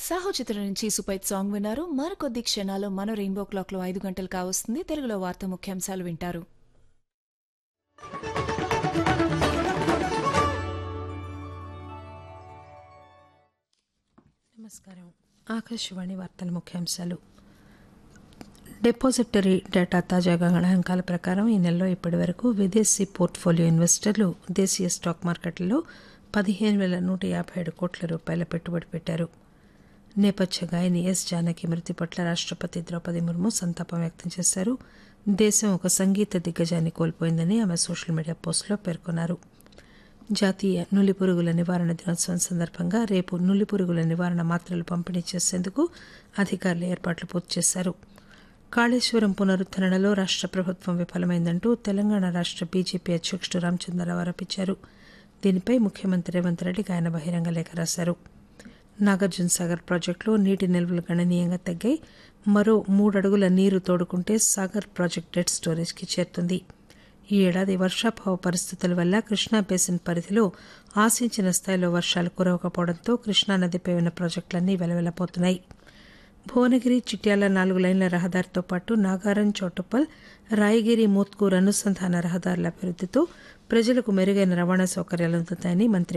సాహో చిత్రం నుంచి సుపైత్ సాంగ్ విన్నారు మరికొద్ది క్షణాల్లో మన రెయిన్బో క్లాక్ లో ఐదు గంటలు కావస్తుంది తెలుగులో వార్త ముఖ్యాంశాలు వింటారు నమస్కారం ఆకాశవాణి వార్తల ముఖ్యాంశాలు డిపాజిటరీ డేటా తాజా గణాంకాల ప్రకారం ఈ నెలలో ఇప్పటి వరకు విదేశీ పోర్ట్ఫోలియో ఇన్వెస్టర్లు దేశీయ స్టాక్ మార్కెట్లలో పదిహేను వేల నూట యాభై ఏడు కోట్ల రూపాయల పెట్టుబడి పెట్టారు నేపథ్య గాయని ఎస్ జానకి మృతి పట్ల రాష్ట్రపతి ద్రౌపది ముర్ము సంతాపం వ్యక్తం చేశారు దేశం ఒక సంగీత దిగ్గజాన్ని కోల్పోయిందని ఆమె సోషల్ మీడియా పోస్టులో పేర్కొన్నారు జాతీయ నులి పురుగుల నివారణ దినోత్సవం సందర్భంగా రేపు నులి పురుగుల నివారణ మాత్రలు పంపిణీ చేసేందుకు అధికారులు ఏర్పాట్లు పూర్తి చేశారు కాళేశ్వరం పునరుద్దరణలో రాష్ట్ర ప్రభుత్వం విఫలమైందంటూ తెలంగాణ రాష్ట్ర బీజేపీ అధ్యక్షుడు రామచంద్రరావు ఆరోపించారు దీనిపై ముఖ్యమంత్రి రేవంత్ రెడ్డికి ఆయన బహిరంగ లేఖ రాశారు నాగార్జున సాగర్ ప్రాజెక్టులో నీటి నిల్వలు గణనీయంగా తగ్గాయి మరో మూడడుగుల నీరు తోడుకుంటే సాగర్ ప్రాజెక్టు డెడ్ స్టోరేజ్కి చేరుతుంది ఈ ఏడాది వర్షాభావ పరిస్థితుల వల్ల కృష్ణా బేసిన్ పరిధిలో ఆశించిన స్థాయిలో వర్షాలు కురవకపోవడంతో కృష్ణానదిపై ఉన్న ప్రాజెక్టులన్నీ వెలవెలపోతున్నాయి భువనగిరి చిట్యాల నాలుగు లైన్ల రహదారితో పాటు నాగారం చౌటుప్పల్ రాయగిరి మోత్కూర్ అనుసంధాన రహదారుల అభివృద్దితో ప్రజలకు మెరుగైన రవాణా సౌకర్యాలు అందుతాయని మంత్రి